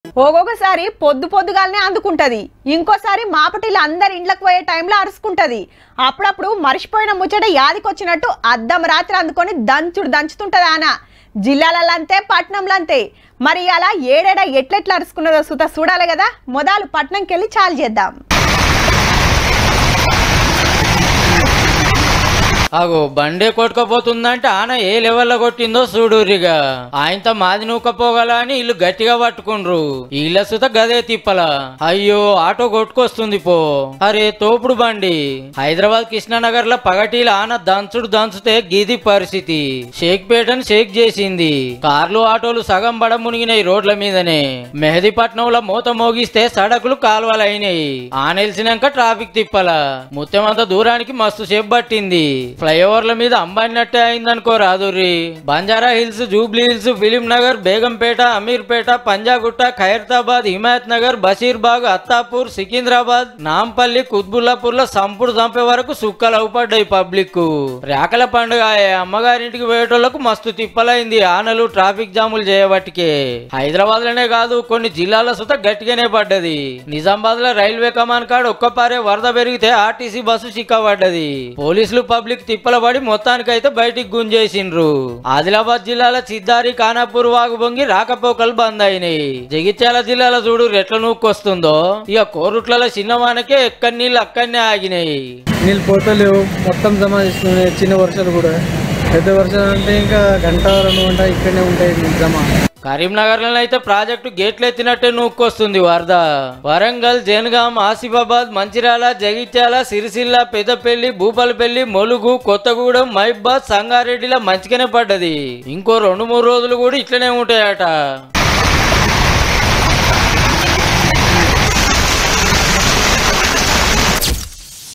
ఒక్కొక్కసారి పొద్దు పొద్దుగాలనే అందుకుంటది ఇంకోసారి మాపటిలు అందరి ఇండ్లకు పోయే టైంలో అరుచుకుంటది అప్పుడప్పుడు మర్చిపోయిన ముచ్చట యాదికొచ్చినట్టు అద్దం రాత్రి అందుకొని దంచుడు దంచుతుంటది ఆన జిల్లాలలో అంతే పట్నంలో అంతే మరి అలా ఏడేడా ఎట్లెట్లా అరుచుకున్నదో సుత చూడాలి కదా మొదలు పట్నంకి వెళ్ళి చాలు చేద్దాం అగో బండే కొట్టుకపోతుందంటే ఆన ఏ లెవెల్లో కొట్టిందో చూడురిగా ఆయనతో మాది నూకపోగల అని ఇల్లు గట్టిగా పట్టుకుండ్రు ఇళ్ళ సుత గదే తిప్పల అయ్యో ఆటో కొట్టుకొస్తుంది పో అరే తోపుడు బండి హైదరాబాద్ కృష్ణానగర్ లో పగటీల ఆన దంచుడు దంచుతే గిది పరిస్థితి షేక్పేటను షేక్ చేసింది కార్లు ఆటోలు సగం బడ మునిగినాయి రోడ్ల మీదనే మెహదీపట్నంలో మూత మోగిస్తే సడకులు కాలువలు అయినాయి ఆనెలిసినాక ట్రాఫిక్ తిప్పల ముత్యమంత దూరానికి మస్తు సేపు పట్టింది ఫ్లైఓవర్ల మీద అంబాడినట్టే అయిందనుకో రాదుర్రి బంజారా హిల్స్ జూబ్లీ హిల్స్ ఫిలిం నగర్ బేగంపేట అమీర్పేట పంజాగుట్ట ఖైరతాబాద్ హిమాయత్ నగర్ బషీర్బాగ్ అత్తాపూర్ సికింద్రాబాద్ నాంపల్లి కుత్బుల్లాపూర్ లో సంపుడు చంపే వరకు సుక్కలు అవుపడ్డాయి పబ్లిక్ రేకల పండుగ ఆయే అమ్మగారింటికి పోయేటోళ్లకు మస్తు తిప్పలైంది ఆనలు ట్రాఫిక్ జాములు చేయబట్టికే హైదరాబాద్ లోనే కాదు కొన్ని జిల్లాల సుత గట్టిగానే పడ్డది నిజామాబాద్ లో రైల్వే కమాన్ కాడ ఒక్కపారే వరద పెరిగితే ఆర్టీసీ బస్సు చిక్కబడ్డది పోలీసులు పబ్లిక్ తిప్పల పడి మొత్తానికైతే బయటికి గుంజేసిండ్రు ఆదిలాబాద్ జిల్లాల చిద్దారి ఖానాపూర్ వాగు బొంగి రాకపోకలు బంద్ అయినాయి జగిత్యాల జిల్లాల చూడు రెట్ల నూక్కొస్తుందో ఇక కోరుట్లలో చిన్నవానకే ఎక్కడి నీళ్ళు అక్కడనే ఆగినాయి నీళ్ళు పోతలేవు మొత్తం జమ చేసుకున్నాయి చిన్న వర్షాలు కూడా పెద్ద వర్షాలు అంటే ఇంకా గంట రెండు గంట ఇక్కడనే ఉంటాయి జమ కరీంనగర్ లో అయితే ప్రాజెక్టు గేట్లు ఎత్తినట్టే నూక్కొస్తుంది వరద వరంగల్ జనగాం ఆసిఫాబాద్ మంచిర్యాల జగిత్యాల సిరిసిల్ల పెద్దపల్లి భూపాలపల్లి మొలుగు కొత్తగూడెం మైబాద్ సంగారెడ్డిలో మంచిగానే పడ్డది ఇంకో రెండు మూడు రోజులు కూడా ఇట్లనే ఉంటాయట